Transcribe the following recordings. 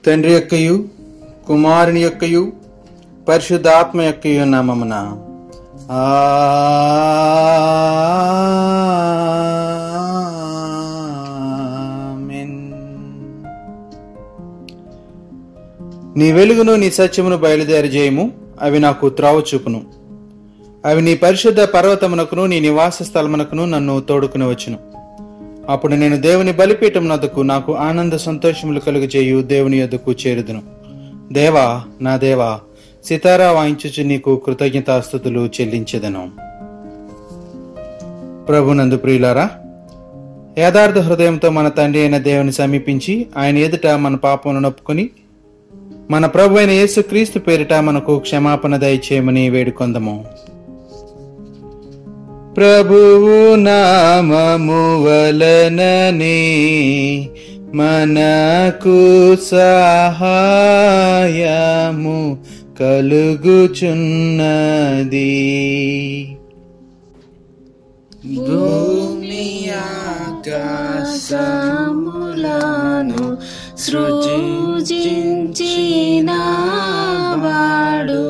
తండ్రి యొక్కయు కుమారుని యొక్కయు పరిశుద్ధాత్మ యొక్కయు నామమున ఆమేన్. నీ వెలుగును నీ సత్యమును బయలుదేరి చేయము అవి నాకు త్రావ చూపును అవి నీ పరిశుద్ధ పర్వతమునకును నీ నివాస స్థలమునకును నన్ను తోడుకుని వచ్చును అప్పుడు నేను దేవుని బలిపీఠం నద్దకు నాకు ఆనంద సంతోషములు కలుగు చేయు దేవుని యొద్దకు చేరుదును దేవా నా దేవా సితారా వాయించుచు నీకు కృతజ్ఞతాస్థుతులు చెల్లించెదను ప్రభునందు ప్రియులారా యథార్థ హృదయంతో మన తండ్రి అయిన దేవుని సమీపించి ఆయన ఎదుట మన పాపమును నొప్పుకొని మన ప్రభు అయిన యేసుక్రీస్తు పేరిట మనకు క్షమాపణ దయచేయమని వేడుకొందము ప్రభువు నామము వలననే మనకు సహాయము కలుగుచున్నది భూమి ఆకాశములను సృజించిన వాడు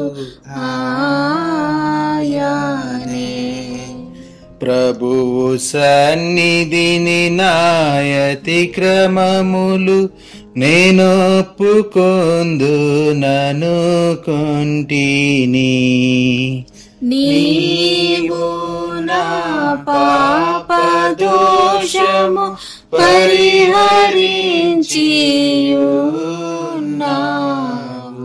ఆయనే ప్రభువు సన్నిధిని నాయతి క్రమములు నేనొప్పుకొందు నను కొంటిని నీవు నా పాప దోషము పరిహరించి ఉన్నావు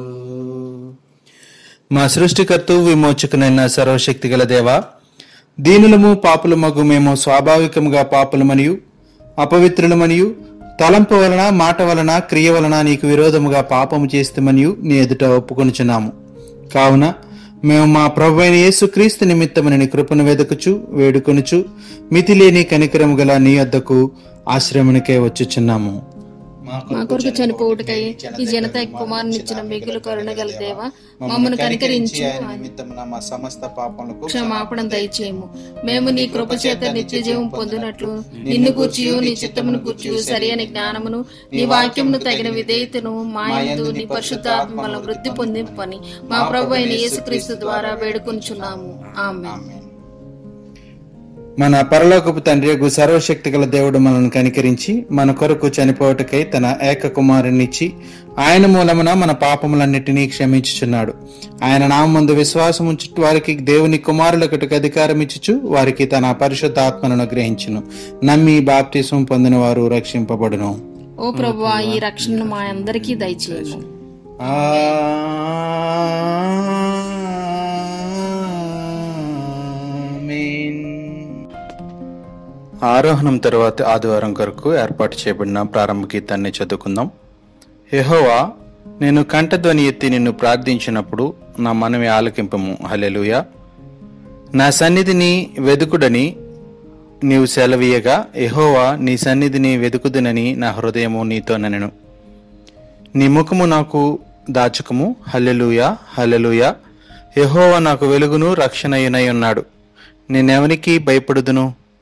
మా సృష్టికర్త విమోచకునైన సర్వశక్తి గల దేవా దీనులము పాపులమగు మేము స్వాభావికముగా పాపులమనియు అపవిత్రులమనియు తలంపు వలన మాట వలన క్రియ వలన నీకు విరోధముగా పాపము చేస్తామనియు నీ ఎదుట ఒప్పుకొనుచున్నాము కావున మేము మా ప్రభు అయిన యేసుక్రీస్తు నిమిత్తమని నీ కృపను వెదకుచు వేడుకొనుచు మితిలేని కనికరము గల నీ వద్దకు ఆశ్రమునికే వచ్చుచున్నాము మా కొరకు చనిపోవుటకై ఈ జనత కుమారునిచ్చిన మిగులు కరుణ గల దేవ మమ్మను కనికరించు నిమిత్తమున మా సమస్త పాపములకు క్షమాపణ దయచేయము మేము నీ కృప చేత నిత్య జీవం పొందినట్లు నిన్ను కూర్చియు నీ చిత్తమును కూర్చియు సరి అని జ్ఞానమును నీ వాక్యమును తగిన విధేయతను మా యందు నీ పరిశుద్ధాత్మల వృద్ధి పొందింపని మా ప్రభు అయిన యేసుక్రీస్తు ద్వారా వేడుకొంచున్నాము ఆమె మన పరలోకపు తండ్రి యొక్క సర్వశక్తి గల దేవుడు మనల్ని కనికరించి మన కొరకు చనిపోవటకై తన ఏక కుమారునిచ్చి ఆయన మూలమున మన పాపములన్నిటినీ క్షమించుచున్నాడు ఆయన నామందు విశ్వాసం ఉంచు వారికి దేవుని కుమారులకటికి అధికారం ఇచ్చుచు వారికి తన పరిశుద్ధ ఆత్మను గ్రహించును నమ్మి బాప్తిసం పొందిన వారు రక్షింపబడును ఓ ప్రభు ఈ రక్షణను మా అందరికీ దయచేయము ఆమేన్. ఆరోహణం తరువాత ఆదివారం కొరకు ఏర్పాటు చేయబడిన ప్రారంభ గీతాన్ని చదువుకుందాం యెహోవా నేను కంఠధ్వని ఎత్తి నిన్ను ప్రార్థించినప్పుడు నా మనవి ఆలకింపము హలెలుయ నా సన్నిధిని వెదుకుడని నీవు సెలవీయగా యెహోవా నీ సన్నిధిని వెదుకుదునని నా హృదయము నీతో ననెను నీ ముఖము నాకు దాచుకము హల్లెలూయ హల్లెలూయ యెహోవా నాకు వెలుగును రక్షణయునై ఉన్నాడు నేనెవనికి భయపడుదును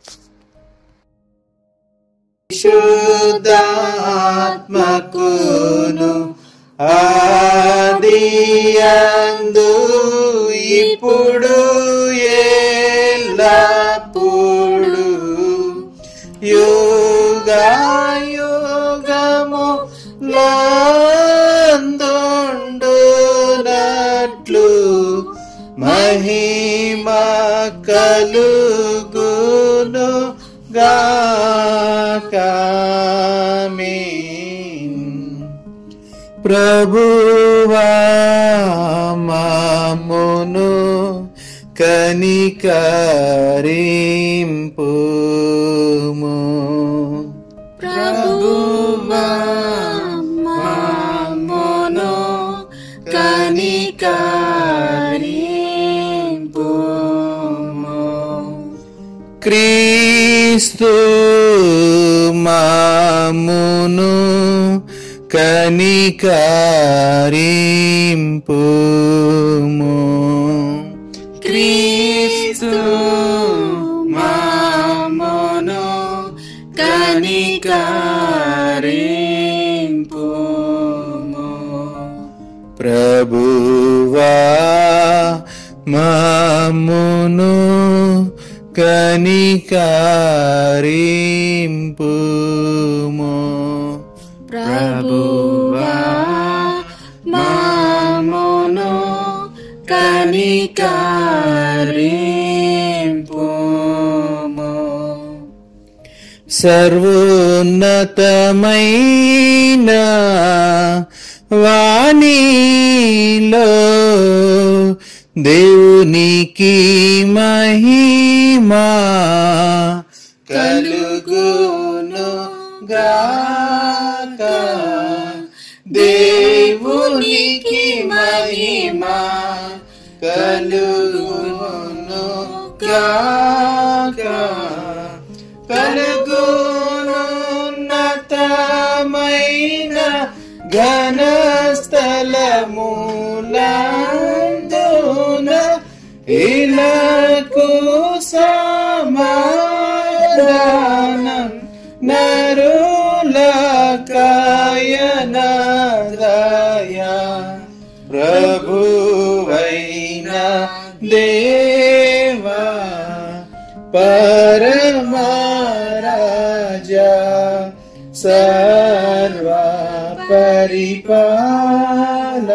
శుద్ధాత్మకును ఆదియందు ఇప్పుడు ఎల్లప్పుడు యుగాయుగము లందుండునట్లు మహిమ కలుగును గాకామీన్ ప్రభువా మామును కనికరింపుము ప్రభువా మామోను కనికరింపుము క్రీస్తు మామును కనికరింపుము క్రీస్తు మామోను కనికరింపుము ప్రభువా మామును కనికారింపుము ప్రభువా మామును కనికరింపుము సర్వోన్నతమైన వాణిలో దేవునికి మహిమా కలుగును గాక దేవునికి మహిమా కలుగును గాక కలుగునున్నతమైన ఘనస్థలములందున ఇలకు సమాధానం నరులకాయనదయా ప్రభువైన దేవా పరమరాజా సర్వ పరిపాల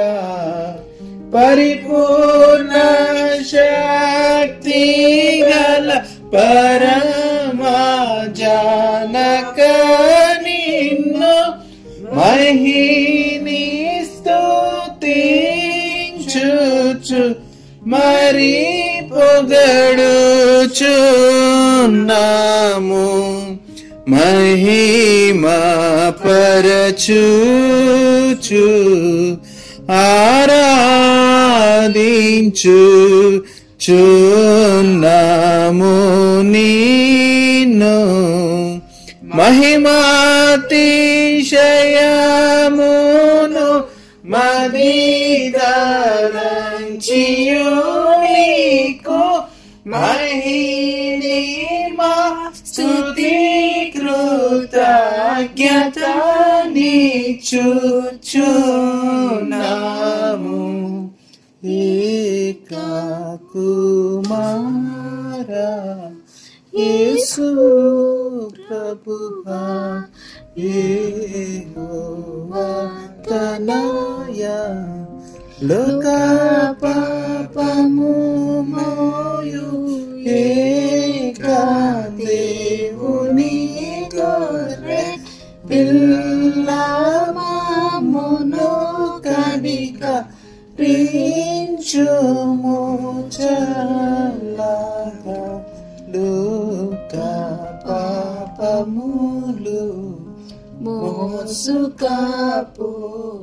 పరిపూర్ణ శక్తి గల పరమా జానక నిన్ను మహిని స్తుతించుచు మరి పొగడుచున్నాము మహిమ పరచుచు ఆరాధించు చున్నాము నీను మహిమాతిశయమును మదిదరంచియు నీకు మహిమా స్తుతి కృతజ్ఞత నీచుచున్నాము ఏకా కుమారా యేసు ప్రభువా యెహోవా తనయా లోక పాపము మోయు ఏకా దేవుని గొర్రె పిల్ల మామును కనిక రించుము చల్లగా లోక పాపములు మోసుకాపు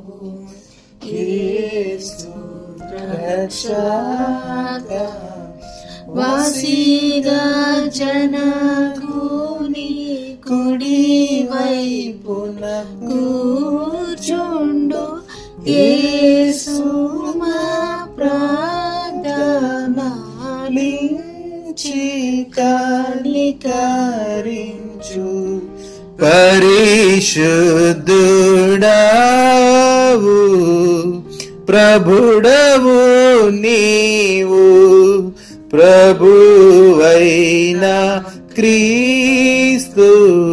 యేసు రక్షక వాసిగా జనకుని కుడి వైపున కూర్చుండు యేసు మా ప్రార్థనాలించి కనికరించు పరిశుద్ధుడావు ప్రభుడవు నీవు ప్రభువైన క్రీస్తు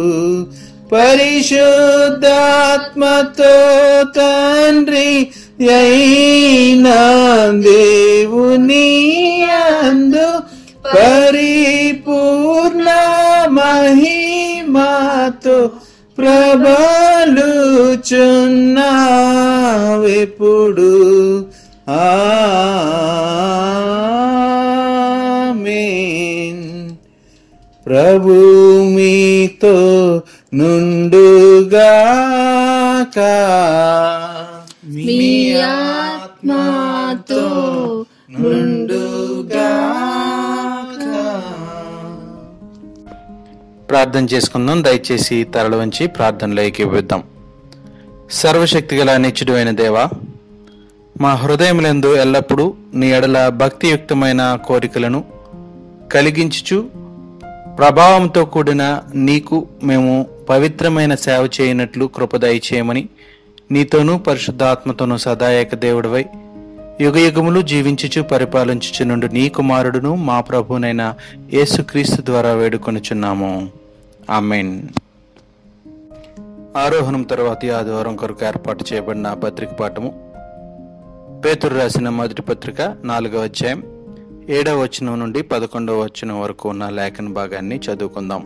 పరిశుద్ధాత్మతో తండ్రి అయిన దేవుని అందు పరిపూర్ణ మహిమాతో ప్రబలుచున్నావెప్పుడు ఆమేన్ ప్రభు మీతో నుండుగాక మీ ఆత్మతో ప్రార్థన చేసుకుందాం దయచేసి తరల వంచి ప్రార్థనలో ఏకీభవిద్దాం సర్వశక్తిగల నిత్యుడైన దేవా మా హృదయములందు ఎల్లప్పుడూ నీ ఎడల భక్తియుక్తమైన కోరికలను కలిగించుచు ప్రభావంతో కూడిన నీకు మేము పవిత్రమైన సేవ చేయనట్లు కృపదయ చేయమని నీతోనూ పరిశుద్ధాత్మతోనూ సదాయక దేవుడివై యుగ యుగములు జీవించుచు పరిపాలించుచునుండు నీ కుమారుడును మా ప్రభునైన యేసుక్రీస్తు ద్వారా వేడుకొనుచున్నాము ఆమెన్ ఆరోహణం తర్వాతి ఆదివారం కొరకు ఏర్పాటు చేయబడిన పత్రిక పాఠము పేతురు రాసిన మొదటి పత్రిక నాలుగవ అధ్యాయం ఏడవ వచనం నుండి పదకొండవ వచనం వరకు ఉన్న లేఖన భాగాన్ని చదువుకుందాం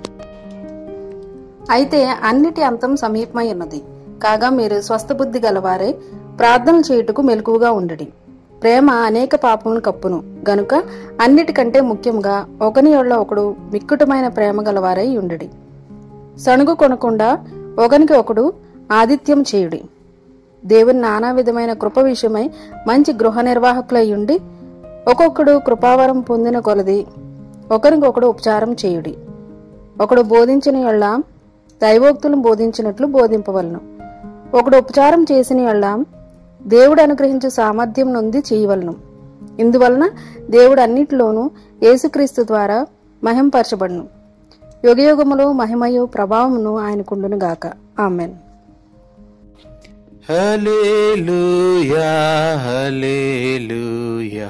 అయితే అన్నిటి అంతం సమీపమై ఉన్నది కాగా మీరు స్వస్థబుద్ధి గలవారే ప్రార్థన చేయుటకు మెలకువగా ఉండడి ప్రేమ అనేక పాపమును కప్పును గనుక అన్నిటికంటే ముఖ్యంగా ఒకని యొళ్ళ ఒకడు మిక్కుటమైన ప్రేమ గలవారై ఉండడి సణుగు కొనకుండా ఒకనికి ఒకడు ఆదిత్యం చేయుడి దేవుని నానా విధమైన కృప విషయమై మంచి గృహ నిర్వాహకులై ఉండి ఒక్కొక్కడు కృపావరం పొందిన కొలది ఒకరికొకడు ఉపచారం చేయుడి ఒకడు బోధించిన యళ్ళ దైవోక్తులను బోధించినట్లు బోధింపవలను ఒకడు ఉపచారం చేసిన యళ్ళ దేవుడు అనుగ్రహించు సామర్థ్యం నొంది చేయవలను ఇందువలన దేవుడు అన్నిటిలోనూ యేసుక్రీస్తు ద్వారా మహింపరచబడును యుగయుగములో మహిమయు ప్రభావమును ఆయనకుండును గాక ఆమెన్ హల్లెలూయా హల్లెలూయా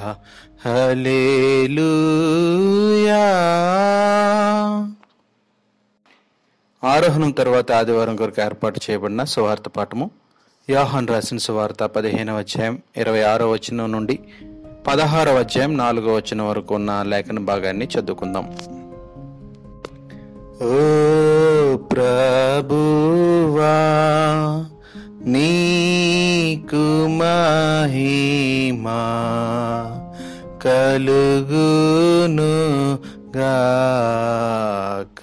హల్లెలూయా ఆరోహణం తర్వాత ఆదివారం కొరకు ఏర్పాటు చేయబడిన సువార్త పాఠము యోహాన్ రాసిన సువార్త పదిహేనవ అధ్యాయం ఇరవై ఆరో వచనం నుండి పదహారవ అధ్యాయం నాలుగో వచనం వరకు ఉన్న లేఖన భాగాన్ని చదువుకుందాం ఓ ప్రభువా నీకు మహిమా కలుగును గాక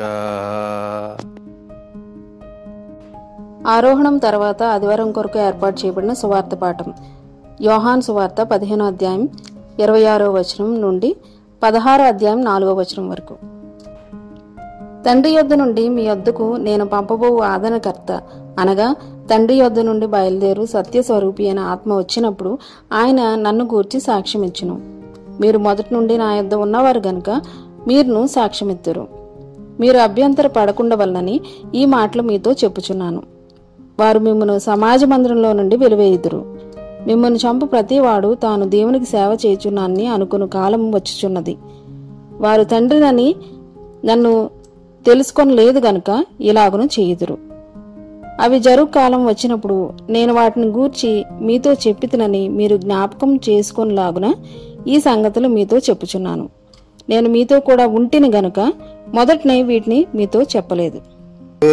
ఆరోహణం తర్వాత ఆదివారం కొరకు ఏర్పాటు చేయబడిన సువార్త పాఠం యోహాన్ సువార్త పదిహేనో అధ్యాయం ఇరవై ఆరో వచనం నుండి పదహారో అధ్యాయం నాలుగో వచనం వరకు తండ్రి యొద్ద నుండి మీ యొద్దకు నేను పంపబోవు ఆదరణకర్త అనగా తండ్రి యొద్ద నుండి బయలుదేరు సత్యస్వరూపి అయిన ఆత్మ వచ్చినప్పుడు ఆయన నన్ను గూర్చి సాక్ష్యమిచ్చును మీరు మొదటి నుండి నా యొద్ద ఉన్నవారు గనుక మీరును సాక్ష్యమిత్తురు మీరు అభ్యంతర పడకుండా వలనని ఈ మాటలు మీతో చెప్పుచున్నాను వారు మిమ్మను సమాజ మందిరంలో నుండి వెలివేయుదురు మిమ్మల్ని చంపు ప్రతివాడు తాను దేవునికి సేవ చేయుచున్నానని అనుకుని కాలం వచ్చుచున్నది వారు తండ్రినని నన్ను తెలుసుకొని లేదు గనుక ఇలాగును చేయుదురు అవి జరుగు కాలం వచ్చినప్పుడు నేను వాటిని గూర్చి మీతో చెప్పితినని మీరు జ్ఞాపకం చేసుకొనిలాగున ఈ సంగతులు మీతో చెప్పుచున్నాను నేను మీతో కూడా ఉంటిని గనుక మొదటనే వీటిని మీతో చెప్పలేదు ఓ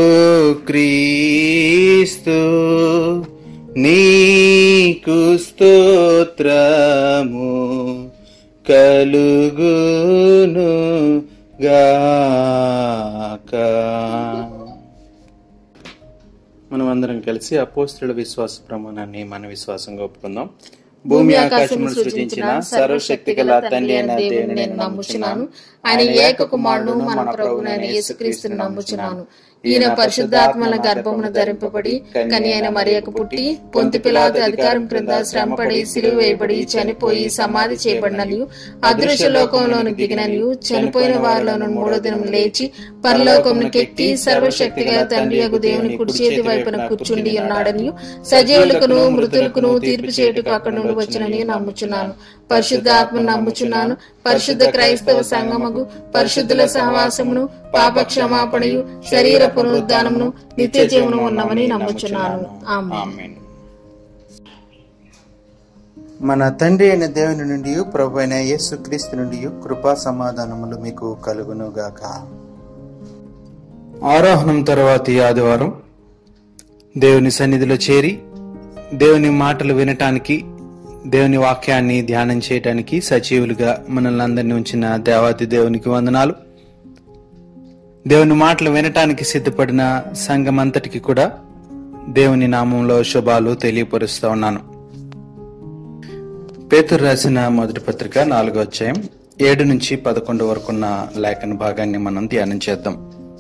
క్రీస్తు నీకు స్తోత్రము కలుగును గాక మనం అందరం కలిసి అపోస్తుల విశ్వాస ప్రమాణాన్ని మన విశ్వాసంగా ఒప్పుకుందాం భూమి ఆకాశమును సృజించిన సర్వశక్తి గల తండ్రి అయిన దేవుని నేను నమ్ముచున్నాను ఆయన ఏక కుమారుడు మన ప్రభునైన యేసుక్రీస్తును నమ్ముచున్నాను ఈయన పరిశుద్ధాత్మల గర్భమును ధరింపబడి కని అయిన మరియకు పుట్టి పొంతి పిలాతు అధికారం క్రింద శ్రమపడి సిలువ వేయబడి చనిపోయి సమాధి చేయబడిననియు అదృశ్య లోకంలోని దిగిననియు చనిపోయిన వారిలోను మూడో దినం లేచి పరలోకమునికి ఎక్కి సర్వశక్తిగా తండ్రి యొక్క దేవుని కుడి చేతి వైపున కూర్చుండి ఉన్నాడనియు సజీవులకును మృతులకును తీర్పు చేయుటకు అక్కడ నుండి వచ్చినని నమ్ముచున్నాను పరిశుద్ధాత్మను నమ్ముచున్నాను పరిశుద్ధ క్రైస్తవ సంగమగు పరిశుద్ధుల సహవాసమును పాప క్షమాపణయు శరీర పునరుద్ధానమును నిత్య జీవనం ఉన్నవని నమ్ముచున్నాను ఆమె ఆమేన్. మన తండ్రి అయిన దేవుని నుండి ప్రభు అయిన యేసుక్రీస్తు నుండి కృపా సమాధానములు మీకు కలుగును గాక ఆరోహణం తర్వాతి ఆదివారం దేవుని సన్నిధిలో చేరి దేవుని మాటలు వినటానికి దేవుని వాక్యాన్ని ధ్యానం చేయటానికి సజీవులుగా మనల్ని అందరినీ ఉంచిన దేవాది దేవునికి వందనాలు దేవుని మాటలు వినటానికి సిద్ధపడిన సంఘం అంతటికి కూడా దేవుని నామంలో శుభాలు తెలియపరుస్తూ ఉన్నాను పేతురు రాసిన మొదటి పత్రిక నాలుగో అధ్యాయం ఏడు నుంచి పదకొండు వరకున్న లేఖన భాగాన్ని మనం ధ్యానం చేద్దాం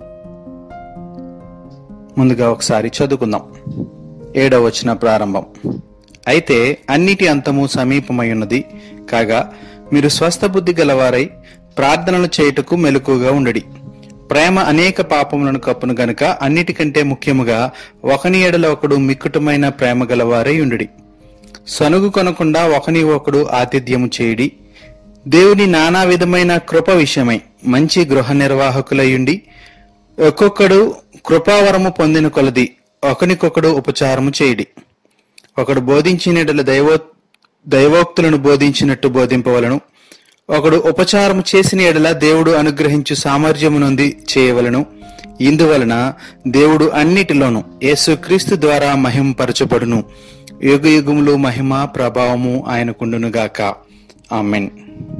ముందుగా ఒకసారి చదువుకుందాం ఏడవ వచ్చిన ప్రారంభం అయితే అన్నిటి అంతము సమీపమై ఉన్నది కాగా మీరు స్వస్థ బుద్ధి గలవారై ప్రార్థనలు చేయుటకు మెలకుగా ఉండడి ప్రేమ అనేక పాపములను కప్పును గనుక అన్నిటికంటే ముఖ్యముగా ఒకని ఎడల ఒకడు మిక్కుటమైన ప్రేమ గలవారై ఉండుడి సనుగు కొనకుండా ఒకని ఒకడు ఆతిథ్యము చేయుడి దేవుని నానా విధమైన కృప విషయమై మంచి గృహ నిర్వాహకులయుండి ఒక్కొక్కడు కృపావరము పొందిన కొలది ఒకనికొకడు ఉపచారము చేయుడి ఒకడు బోధించిన దైవో దైవోక్తులను బోధించినట్టు బోధింపవలను ఒకడు ఉపచారము చేసిన ఎడల దేవుడు అనుగ్రహించు సామర్థ్యము నుండి చేయవలను ఇందువలన దేవుడు అన్నిటిలోనూ యేసుక్రీస్తు ద్వారా మహింపరచబడును యుగ యుగములు మహిమ ప్రభావము ఆయనకుండునుగాక ఆమెన్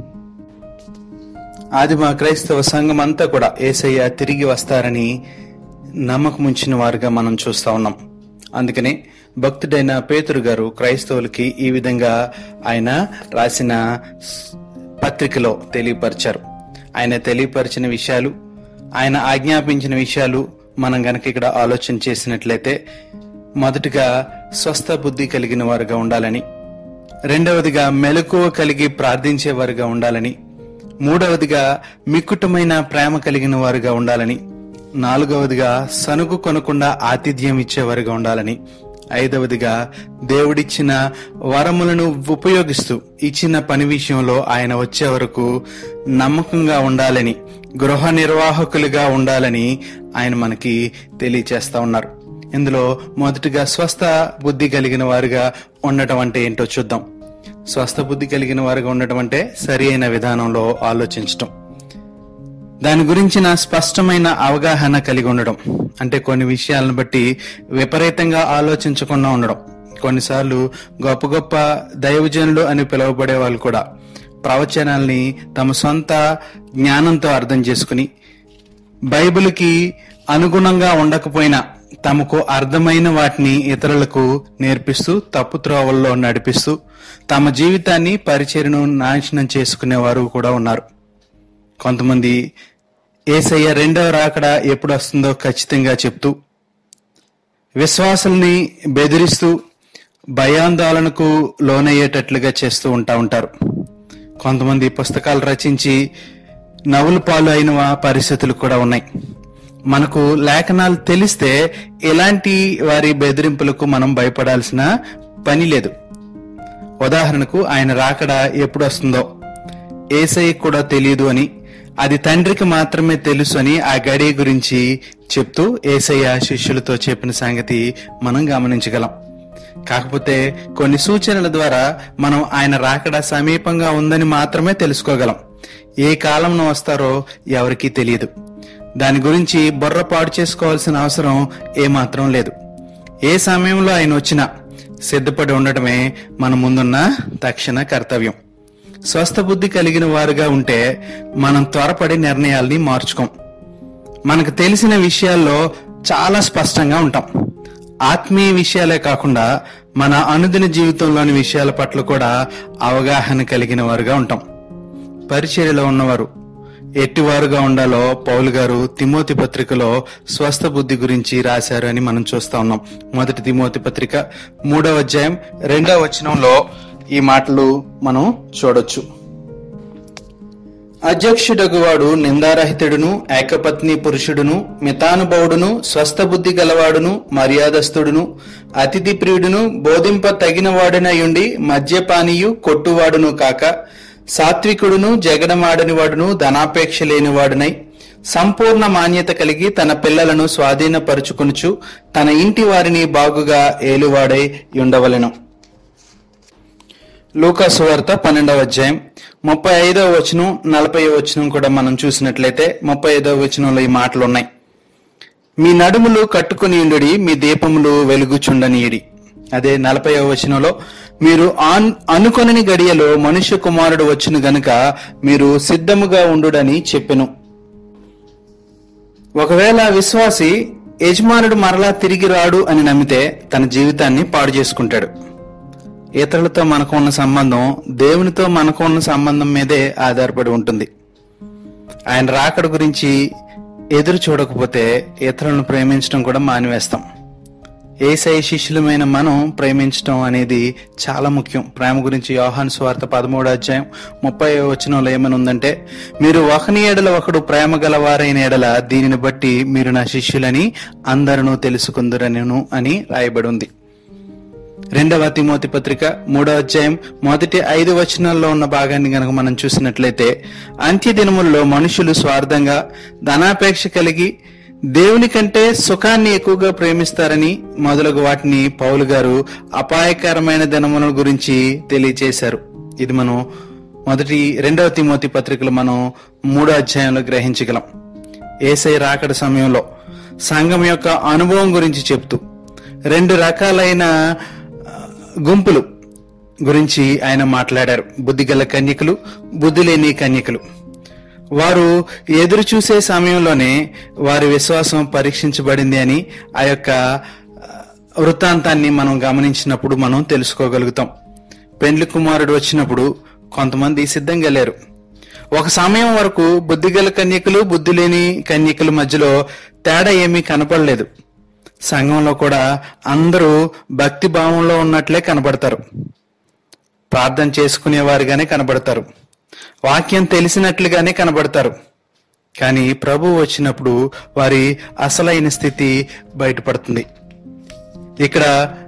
ఆదిమ క్రైస్తవ సంఘం అంతా కూడా ఏసయ్య తిరిగి వస్తారని నమ్మకముంచిన వారుగా మనం చూస్తా ఉన్నాం అందుకనే భక్తుడైన పేతురు గారు క్రైస్తవులకి ఈ విధంగా ఆయన రాసిన స్- పత్రికలో తెలియపరిచారు ఆయన తెలియపరిచిన విషయాలు ఆయన ఆజ్ఞాపించిన విషయాలు మనం గనక ఇక్కడ ఆలోచన చేసినట్లయితే మొదటిగా స్వస్థ బుద్ధి కలిగిన వారుగా ఉండాలని రెండవదిగా మెలకువ కలిగి ప్రార్థించే వారుగా ఉండాలని మూడవదిగా మిక్కుటమైన ప్రేమ కలిగిన వారుగా ఉండాలని నాలుగవదిగా సనుగు కొనకుండా ఆతిథ్యం ఇచ్చేవారుగా ఉండాలని ఐదవదిగా దేవుడిచ్చిన వరములను ఉపయోగిస్తూ ఇచ్చిన పని విషయంలో ఆయన వచ్చే వరకు నమ్మకంగా ఉండాలని గృహ నిర్వాహకులుగా ఉండాలని ఆయన మనకి తెలియచేస్తా ఉన్నారు ఇందులో మొదటిగా స్వస్థ బుద్ధి కలిగిన వారుగా ఉండటం అంటే ఏంటో చూద్దాం స్వస్థ బుద్ధి కలిగిన వారుగా ఉండటం అంటే సరి అయిన విధానంలో ఆలోచించటం దాని గురించిన స్పష్టమైన అవగాహన కలిగి ఉండడం అంటే కొన్ని విషయాలను బట్టి విపరీతంగా ఆలోచించకుండా ఉండడం కొన్నిసార్లు గొప్ప గొప్ప దైవజనులు అని పిలువబడే వాళ్ళు కూడా ప్రవచనాల్ని తమ సొంత జ్ఞానంతో అర్థం చేసుకుని బైబిల్కి అనుగుణంగా ఉండకపోయినా తమకు అర్థమైన వాటిని ఇతరులకు నేర్పిస్తూ తప్పు త్రోవల్లో నడిపిస్తూ తమ జీవితాన్ని పరిచయను నాశనం చేసుకునేవారు కూడా ఉన్నారు కొంతమంది ఏసయ్య రెండవ రాకడ ఎప్పుడు వస్తుందో ఖచ్చితంగా చెప్తూ విశ్వాసుల్ని బెదిరిస్తూ భయాందోళనకు లోనయ్యేటట్లుగా చేస్తూ ఉంటా ఉంటారు కొంతమంది పుస్తకాలు రచించి నవ్వుల పాలు అయిన పరిస్థితులు కూడా ఉన్నాయి మనకు లేఖనాలు తెలిస్తే ఎలాంటి వారి బెదిరింపులకు మనం భయపడాల్సిన పని లేదు ఉదాహరణకు ఆయన రాకడ ఎప్పుడు వస్తుందో ఏసఐ కూడా తెలియదు అని అది తండ్రికి మాత్రమే తెలుసు అని ఆ గడి గురించి చెప్తూ ఏసయ్య శిష్యులతో చెప్పిన సంగతి మనం గమనించగలం కాకపోతే కొన్ని సూచనల ద్వారా మనం ఆయన రాకడ సమీపంగా ఉందని మాత్రమే తెలుసుకోగలం ఏ కాలంలో వస్తారో ఎవరికీ తెలియదు దాని గురించి బుర్ర పాడు చేసుకోవాల్సిన అవసరం ఏమాత్రం లేదు ఏ సమయంలో ఆయన వచ్చినా సిద్ధపడి ఉండటమే మన ముందున్న తక్షణ కర్తవ్యం స్వస్థ బుద్ధి కలిగిన వారుగా ఉంటే మనం త్వరపడి నిర్ణయాల్ని మార్చుకోం మనకు తెలిసిన విషయాల్లో చాలా స్పష్టంగా ఉంటాం ఆత్మీయ విషయాలే కాకుండా మన అనుదిన జీవితంలోని విషయాల పట్ల కూడా అవగాహన కలిగిన వారుగా ఉంటాం పరిచర్యలో ఉన్నవారు ఎట్టివారుగా ఉండాలో పౌలు గారు తిమోతి పత్రికలో స్వస్థ బుద్ధి గురించి రాశారు అని మనం చూస్తా ఉన్నాం మొదటి తిమోతి పత్రిక మూడవ అధ్యాయం రెండవ వచనంలో ఈ మాటలు మనం చూడొచ్చు అధ్యక్షుడగువాడు నిందారహితుడును ఏకపత్ని పురుషుడును మితానుభవుడును స్వస్థ బుద్ధి గలవాడును మర్యాదస్తుడును అతిథి ప్రియుడును బోధింప తగినవాడునయుండి మద్యపానీయు కొట్టువాడును కాక సాత్వికుడును జగడమాడని వాడును ధనాపేక్ష లేనివాడునై సంపూర్ణ మాన్యత కలిగి తన పిల్లలను స్వాధీనపరుచుకొనుచు తన ఇంటి వారిని బాగుగా ఏలువాడై ఉండవలెను లూకాసు వార్త పన్నెండవ అధ్యాయం ముప్పై ఐదవ వచనం నలభై వచనం కూడా మనం చూసినట్లయితే ముప్పై ఐదవ వచనంలో ఈ మాటలు ఉన్నాయి మీ నడుములు కట్టుకుని ఉండుడి మీ దీపములు వెలుగుచుండనీయుడి అదే నలభై వచనంలో మీరు ఆన్ అనుకొనని గడియలో మనుష్య కుమారుడు వచ్చును గనుక మీరు సిద్ధముగా ఉండుడని చెప్పెను ఒకవేళ విశ్వాసి యజమానుడు మరలా తిరిగి రాడు అని నమ్మితే తన జీవితాన్ని పాడు చేసుకుంటాడు ఇతరులతో మనకు ఉన్న సంబంధం దేవునితో మనకు ఉన్న సంబంధం మీదే ఆధారపడి ఉంటుంది ఆయన రాకడ గురించి ఎదురు చూడకపోతే ఇతరులను ప్రేమించడం కూడా మానివేస్తాం ఏసై శిష్యులమైన మనం ప్రేమించడం అనేది చాలా ముఖ్యం ప్రేమ గురించి యోహాను స్వార్థ పదమూడు అధ్యాయం ముప్పై వచనంలో ఏమని ఉందంటే మీరు ఒకని ఎడల ఒకడు ప్రేమ గలవారైన ఎడల దీనిని బట్టి మీరు నా శిష్యులని అందరూ తెలుసుకుందరను అని రాయబడి ఉంది రెండవ తిమోతి పత్రిక మూడో అధ్యాయం మొదటి ఐదు వచనాల్లో ఉన్న భాగాన్ని గనక మనం చూసినట్లయితే అంత్య దినముల్లో మనుషులు స్వార్థంగా ధనాపేక్ష కలిగి దేవుని కంటే సుఖాన్ని ఎక్కువగా ప్రేమిస్తారని మొదలగు వాటిని పౌలు గారు అపాయకరమైన దినముల గురించి తెలియచేశారు ఇది మనం మొదటి రెండవ తిమోతి పత్రికలు మనం మూడో అధ్యాయంలో గ్రహించగలం ఏసై రాకడ సమయంలో సంఘం యొక్క అనుభవం గురించి చెప్తూ రెండు రకాలైన ఆ, గుంపులు గురించి ఆయన మాట్లాడారు బుద్ధిగల కన్యకులు బుద్ధి లేని కన్యకులు వారు ఎదురు చూసే సమయంలోనే వారి విశ్వాసం పరీక్షించబడింది అని ఆ యొక్క ఆ, వృత్తాంతాన్ని మనం గమనించినప్పుడు మనం తెలుసుకోగలుగుతాం పెండ్లి కుమారుడు వచ్చినప్పుడు కొంతమంది సిద్ధంగా లేరు ఒక సమయం వరకు బుద్ధిగల కన్యకులు బుద్ధి లేని కన్యకుల మధ్యలో తేడా ఏమీ కనపడలేదు సంఘంలో కూడా అందరూ భక్తి భావంలో ఉన్నట్లే కనబడతారు ప్రార్థన చేసుకునేవారుగానే కనబడతారు వాక్యం తెలిసినట్లుగానే కనబడతారు కానీ ప్రభు వచ్చినప్పుడు వారి అసలైన స్థితి బయటపడుతుంది ఇక్కడ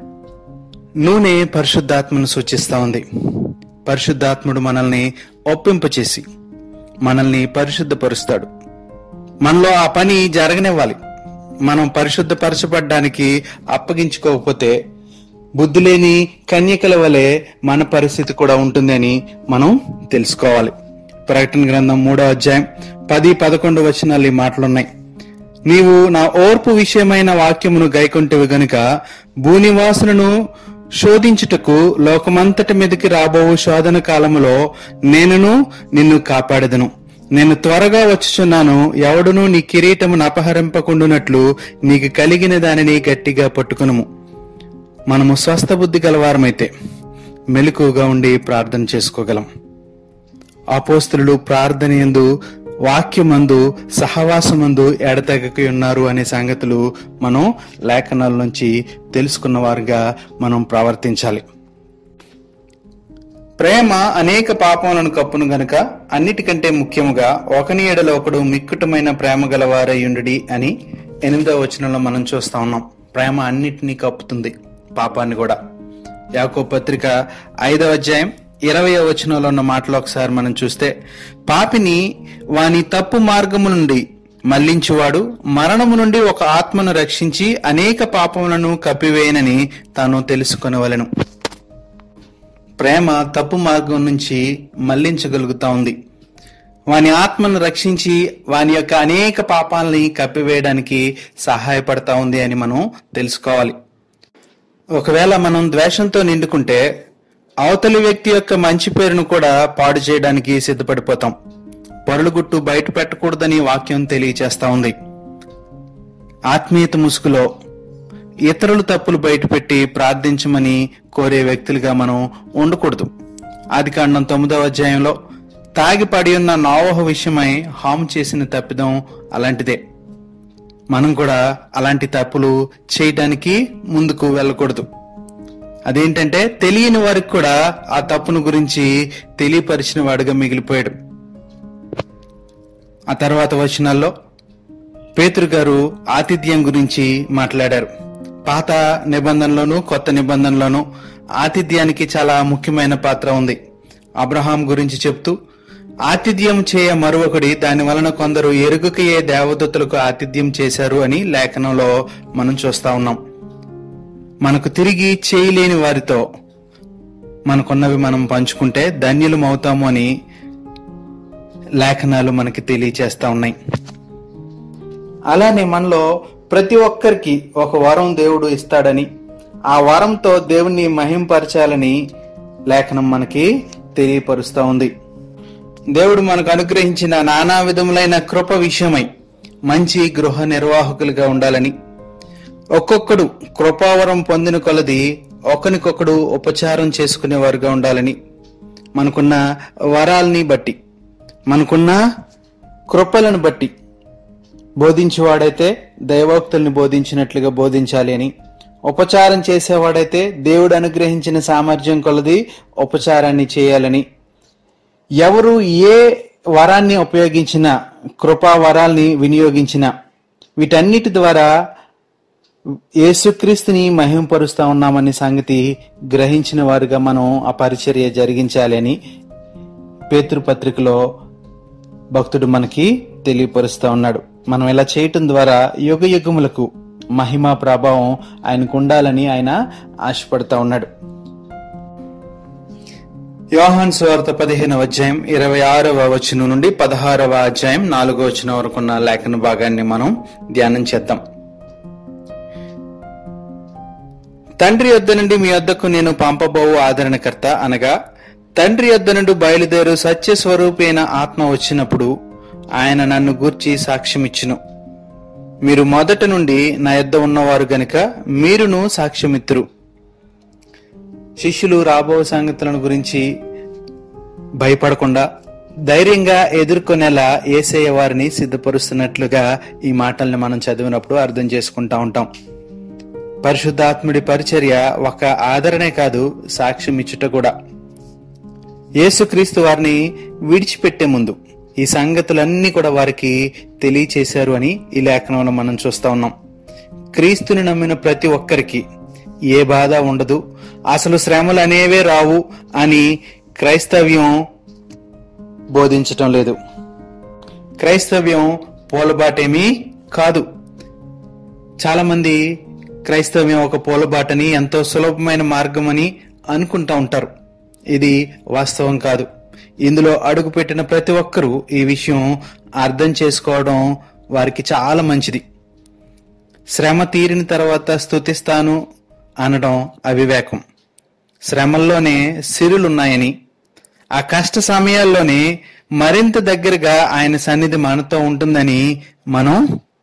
నూనె పరిశుద్ధాత్మను సూచిస్తా ఉంది పరిశుద్ధాత్ముడు మనల్ని ఒప్పింపచేసి మనల్ని పరిశుద్ధపరుస్తాడు మనలో ఆ పని జరగనివ్వాలి మనం పరిశుద్ధపరచబడ్డానికి అప్పగించుకోకపోతే బుద్ధి లేని కన్యకల వలె మన పరిస్థితి కూడా ఉంటుందని మనం తెలుసుకోవాలి ప్రకటన గ్రంథం మూడో అధ్యాయం పది పదకొండు వచనాలు ఈ మాటలున్నాయి నీవు నా ఓర్పు విషయమైన వాక్యమును గైకొంటివి గనుక భూనివాసులను శోధించుటకు లోకమంతటి మీదకి రాబోవు శోధన కాలములో నేనును నిన్ను కాపాడదను నేను త్వరగా వచ్చుచున్నాను ఎవడును నీ కిరీటమును అపహరింపకుండునట్లు నీకు కలిగిన దానిని గట్టిగా పట్టుకునుము మనము స్వస్థ బుద్ధి గలవారమైతే మెలకుగా ఉండి ప్రార్థన చేసుకోగలం అపోస్తులు ప్రార్థన ఎందు వాక్యమందు సహవాసమందు ఎడతెగకి ఉన్నారు అనే సంగతులు మనం లేఖనాల నుంచి తెలుసుకున్న వారుగా మనం ప్రవర్తించాలి ప్రేమ అనేక పాపములను కప్పును గనుక అన్నిటికంటే ముఖ్యముగా ఒకని ఎడల ఒకడు మిక్కుటమైన ప్రేమ గలవారయ్యుండి అని ఎనిమిదవ వచనంలో మనం చూస్తా ఉన్నాం ప్రేమ అన్నిటినీ కప్పుతుంది పాపాన్ని కూడా యాకో పత్రిక ఐదవ అధ్యాయం ఇరవై వచనంలో ఉన్న మాటలు ఒకసారి మనం చూస్తే పాపిని వాని తప్పు మార్గము నుండి మళ్లించువాడు మరణము నుండి ఒక ఆత్మను రక్షించి అనేక పాపములను కప్పివేయనని తాను తెలుసుకొనవలెను ప్రేమ తప్పు మార్గం నుంచి మళ్లించగలుగుతా ఉంది వాని ఆత్మను రక్షించి వాని యొక్క అనేక పాపాలని కప్పివేయడానికి సహాయపడతా ఉంది అని మనం తెలుసుకోవాలి ఒకవేళ మనం ద్వేషంతో నిండుకుంటే అవతలి వ్యక్తి యొక్క మంచి పేరును కూడా పాడు చేయడానికి సిద్ధపడిపోతాం పొరలుగుట్టు బయట పెట్టకూడదని వాక్యం తెలియచేస్తా ఉంది ఆత్మీయత ముసుగులో ఇతరుల తప్పులు బయటపెట్టి ప్రార్థించమని కోరే వ్యక్తులుగా మనం ఉండకూడదు ఆది కాండం తొమ్మిదవ అధ్యాయంలో తాగి పడి ఉన్న నోవహ విషయమై హామ్ చేసిన తప్పిదం అలాంటిదే మనం కూడా అలాంటి తప్పులు చేయడానికి ముందుకు వెళ్ళకూడదు అదేంటంటే తెలియని వారికి కూడా ఆ తప్పును గురించి తెలియపరిచిన వాడుగా మిగిలిపోయాడు ఆ తర్వాత వచనాల్లో పేతురు గారు ఆతిథ్యం గురించి మాట్లాడారు పాత నిబంధనలోను కొత్త నిబంధనలోను ఆతిథ్యానికి చాలా ముఖ్యమైన పాత్ర ఉంది అబ్రహాం గురించి చెప్తూ ఆతిథ్యం చేయ మరొకడి దాని వలన కొందరు ఎరుగుకయే దేవదత్తులకు ఆతిథ్యం చేశారు అని లేఖనంలో మనం చూస్తా ఉన్నాం మనకు తిరిగి చేయలేని వారితో మనకున్నవి మనం పంచుకుంటే ధన్యులం అవుతాము అని లేఖనాలు మనకి తెలియచేస్తా ఉన్నాయి అలానే మనలో ప్రతి ఒక్కరికి ఒక వరం దేవుడు ఇస్తాడని ఆ వరంతో దేవుణ్ణి మహింపరచాలని లేఖనం మనకి తెలియపరుస్తా ఉంది దేవుడు మనకు అనుగ్రహించిన నానా విధములైన కృప విషయమై మంచి గృహ నిర్వాహకులుగా ఉండాలని ఒక్కొక్కడు కృపావరం పొందిన కొలది ఒకరికొకడు ఉపచారం చేసుకునేవారుగా ఉండాలని మనకున్న వరాల్ని బట్టి మనకున్న కృపలను బట్టి బోధించేవాడైతే దైవోక్తుల్ని బోధించినట్లుగా బోధించాలి అని ఉపచారం చేసేవాడైతే దేవుడు అనుగ్రహించిన సామర్థ్యం కొలది ఉపచారాన్ని చేయాలని ఎవరు ఏ వరాన్ని ఉపయోగించిన కృపా వరాల్ని వినియోగించిన వీటన్నిటి ద్వారా యేసుక్రీస్తుని మహింపరుస్తా ఉన్నామనే సంగతి గ్రహించిన వారుగా మనం ఆ పరిచర్య జరిగించాలి అని పేతృపత్రికలో భక్తుడు మనకి తెలియపరుస్తా ఉన్నాడు మనం ఇలా చేయటం ద్వారా యుగ యుగములకు మహిమ ప్రభావం ఆయనకు ఉండాలని ఆయన ఆశపడతా ఉన్నాడు యోహాన్ స్వార్త పదిహేనవ అధ్యాయం ఇరవై ఆరవ వచనం నుండి పదహారవ అధ్యాయం నాలుగో వచనం వరకు ఉన్న లేఖన భాగాన్ని మనం ధ్యానం చేద్దాం తండ్రి యొద్ద నుండి మీ యొద్దకు నేను పంపబోవు ఆదరణకర్త అనగా తండ్రి యొద్ద నుండి బయలుదేరు సత్య స్వరూపైన ఆత్మ వచ్చినప్పుడు ఆయన నన్ను గూర్చి సాక్ష్యమిచ్చును మీరు మొదట నుండి నా యొద్ద ఉన్నవారు గనుక మీరును సాక్ష్యమిత్తురు శిష్యులు రాబో సంగతులను గురించి భయపడకుండా ధైర్యంగా ఎదుర్కొనేలా ఏసయ్య వారిని సిద్ధపరుస్తున్నట్లుగా ఈ మాటల్ని మనం చదివినప్పుడు అర్థం చేసుకుంటా ఉంటాం పరిశుద్ధాత్ముడి పరిచర్య ఒక ఆదరణే కాదు సాక్ష్యం ఇచ్చుట కూడా యేసుక్రీస్తు వారిని విడిచిపెట్టే ముందు ఈ సంగతులన్నీ కూడా వారికి తెలియచేశారు అని ఈ లేఖనంలో మనం చూస్తా ఉన్నాం క్రీస్తుని నమ్మిన ప్రతి ఒక్కరికి ఏ బాధ ఉండదు అసలు శ్రమలు అనేవే రావు అని క్రైస్తవ్యం బోధించటం లేదు క్రైస్తవ్యం పూలబాటేమీ కాదు చాలా మంది క్రైస్తవ్యం ఒక పూలబాటని ఎంతో సులభమైన మార్గమని అనుకుంటా ఉంటారు ఇది వాస్తవం కాదు ఇందులో అడుగుపెట్టిన ప్రతి ఒక్కరూ ఈ విషయం అర్థం చేసుకోవడం వారికి చాలా మంచిది శ్రమ తీరిన తర్వాత స్తుతిస్తాను అనడం అవివేకం శ్రమల్లోనే సిరులున్నాయని ఆ కష్ట సమయాల్లోనే మరింత దగ్గరగా ఆయన సన్నిధి మనతో ఉంటుందని మనం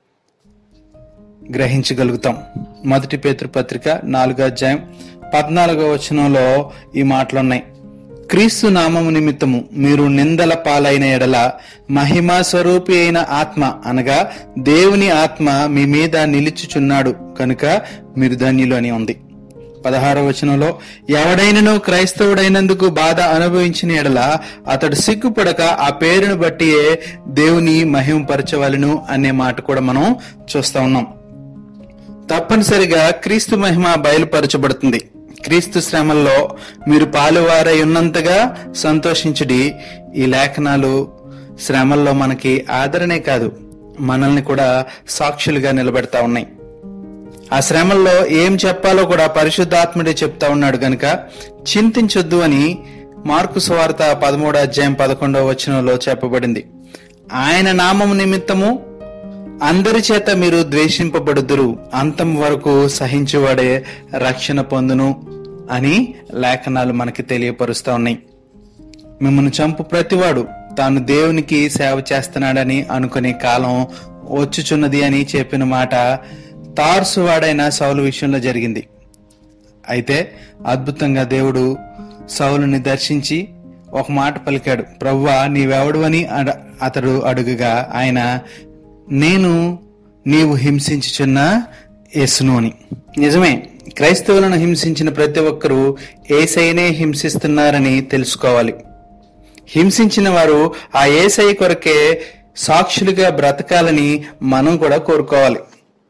గ్రహించగలుగుతాం మొదటి పేతృపత్రిక నాలుగో అధ్యాయం పద్నాలుగో వచనంలో ఈ మాటలున్నాయి క్రీస్తు నామము నిమిత్తము మీరు నిందల పాలైన ఎడల మహిమా స్వరూపి అయిన ఆత్మ అనగా దేవుని ఆత్మ మీ మీద నిలుచుచున్నాడు కనుక మీరు ధన్యులు అని ఉంది పదహారవ వచనంలో ఎవడైనను క్రైస్తవుడైనందుకు బాధ అనుభవించిన ఎడల అతడు సిగ్గుపడక ఆ పేరును బట్టియే దేవుని మహిమపరచవలను అనే మాట కూడా మనం చూస్తా ఉన్నాం తప్పనిసరిగా క్రీస్తు మహిమ బయలుపరచబడుతుంది క్రీస్తు శ్రమల్లో మీరు పాలువారై ఉన్నంతగా సంతోషించుడి ఈ లేఖనాలు శ్రమల్లో మనకి ఆదరణే కాదు మనల్ని కూడా సాక్షులుగా నిలబెడతా ఉన్నాయి ఆ శ్రమల్లో ఏం చెప్పాలో కూడా పరిశుద్ధాత్ముడే చెప్తా ఉన్నాడు గనుక చింతించొద్దు అని మార్కు సువార్త పదమూడో అధ్యాయం పదకొండవ వచనంలో చెప్పబడింది ఆయన నామము నిమిత్తము అందరి చేత మీరు ద్వేషింపబడుదురు అంతం వరకు సహించువాడే రక్షణ పొందును అని లేఖనాలు మనకి తెలియపరుస్తా ఉన్నాయి మిమ్మల్ని చంపు ప్రతివాడు తాను దేవునికి సేవ చేస్తున్నాడని అనుకునే కాలం వచ్చుచున్నది అని చెప్పిన మాట తార్సు వాడైన సౌలు విషయంలో జరిగింది అయితే అద్భుతంగా దేవుడు సౌలుని దర్శించి ఒక మాట పలికాడు ప్రవ్వా నీవెవడు అని అడ- అతడు అడుగుగా ఆయన నేను నీవు హింసించుచున్న యేసును అని నిజమే క్రైస్తవులను హింసించిన ప్రతి ఒక్కరూ ఏసైనే హింసిస్తున్నారని తెలుసుకోవాలి హింసించిన వారు ఆ ఏసై కొరకే సాక్షులుగా బ్రతకాలని మనం కూడా కోరుకోవాలి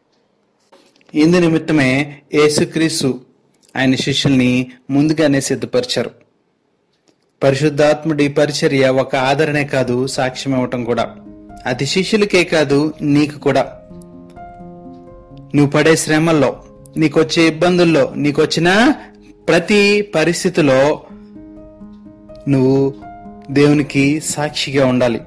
ఇందు నిమిత్తమే యేసుక్రీస్తు ఆయన శిష్యుల్ని ముందుగానే సిద్ధపరిచారు పరిశుద్ధాత్ముడి పరిచర్య ఒక ఆదరణే కాదు సాక్ష్యం ఇవ్వటం కూడా అది శిష్యులకే కాదు నీకు కూడా నువ్వు పడే శ్రమల్లో నీకొచ్చే ఇబ్బందుల్లో నీకొచ్చిన ప్రతి పరిస్థితిలో నువ్వు దేవునికి సాక్షిగా ఉండాలి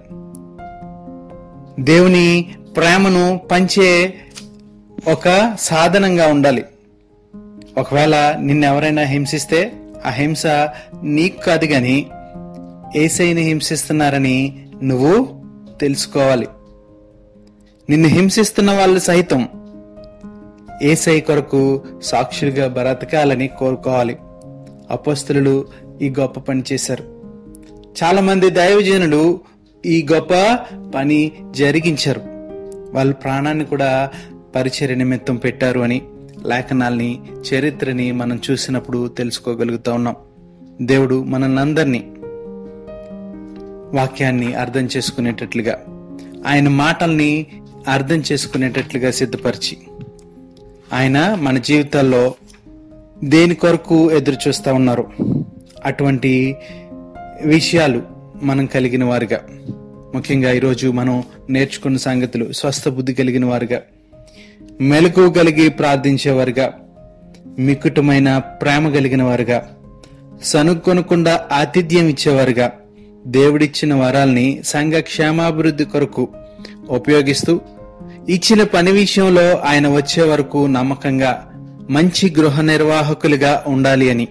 దేవుని ప్రేమను పంచే ఒక సాధనంగా ఉండాలి ఒకవేళ నిన్నెవరైనా హింసిస్తే ఆ హింస నీకు కాదు గాని ఏసైని హింసిస్తున్నారని నువ్వు తెలుసుకోవాలి నిన్ను హింసిస్తున్న వాళ్ళు సైతం ఏసై కొరకు సాక్షులుగా బ్రతకాలని కోరుకోవాలి అపస్తులు ఈ గొప్ప పని చేశారు చాలా మంది దైవజనులు ఈ గొప్ప పని జరిగించారు వాళ్ళ ప్రాణాన్ని కూడా పరిచర్య నిమిత్తం పెట్టారు అని లేఖనాల్ని చరిత్రని మనం చూసినప్పుడు తెలుసుకోగలుగుతా ఉన్నాం దేవుడు మనల్ని వాక్యాన్ని అర్థం చేసుకునేటట్లుగా ఆయన మాటల్ని అర్థం చేసుకునేటట్లుగా సిద్ధపరిచి ఆయన మన జీవితాల్లో దేని కొరకు ఎదురు చూస్తూ ఉన్నారు అటువంటి విషయాలు మనం కలిగిన వారుగా ముఖ్యంగా ఈరోజు మనం నేర్చుకున్న సంగతులు స్వస్థ బుద్ధి కలిగిన వారుగా మెలకు కలిగి ప్రార్థించేవారుగా మిక్కుటమైన ప్రేమ కలిగిన వారుగా సనుక్కొనకుండా ఆతిథ్యం ఇచ్చేవారుగా దేవుడిచ్చిన వరాల్ని సంఘ క్షేమాభివృద్ధి కొరకు ఉపయోగిస్తూ ఇచ్చిన పని విషయంలో ఆయన వచ్చే వరకు నమ్మకంగా మంచి గృహ నిర్వాహకులుగా ఉండాలి అని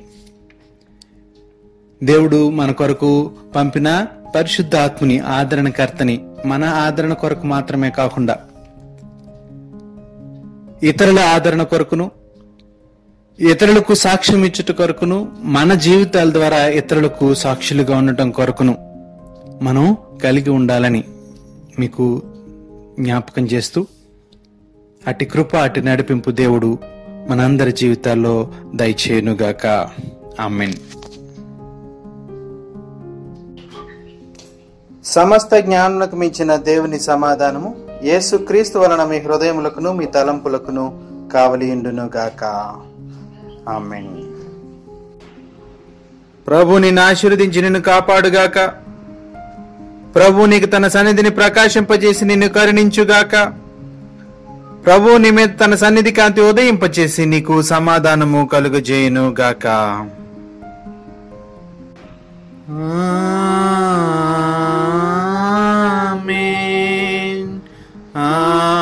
దేవుడు మన కొరకు పంపిన పరిశుద్ధ ఆత్మని ఆదరణకర్తని మన ఆదరణ కొరకు మాత్రమే కాకుండా ఇతరుల ఆదరణ కొరకును ఇతరులకు సాక్ష్యం ఇచ్చుట కొరకును మన జీవితాల ద్వారా ఇతరులకు సాక్షులుగా ఉండటం కొరకును మనం కలిగి ఉండాలని మీకు జ్ఞాపకం చేస్తూ అటు కృప అటు నడిపింపు దేవుడు మనందరి జీవితాల్లో దయచేయునుగాక ఆమెన్ సమస్త జ్ఞానులకు మించిన దేవుని సమాధానము యేసుక్రీస్తు వలన మీ హృదయములకును మీ తలంపులకును కావలియుండును గాక ఆమెన్ ప్రభు నిన్ను ఆశీర్వదించి నిన్ను కాపాడుగాక ప్రభు నీకు తన సన్నిధిని ప్రకాశింపజేసి నిన్ను కరుణించుగాక ప్రభు నీ మీద తన సన్నిధి కాంతి ఉదయింపచేసి నీకు సమాధానము కలుగజేయును గాక ఆమేన్. ఆమేన్.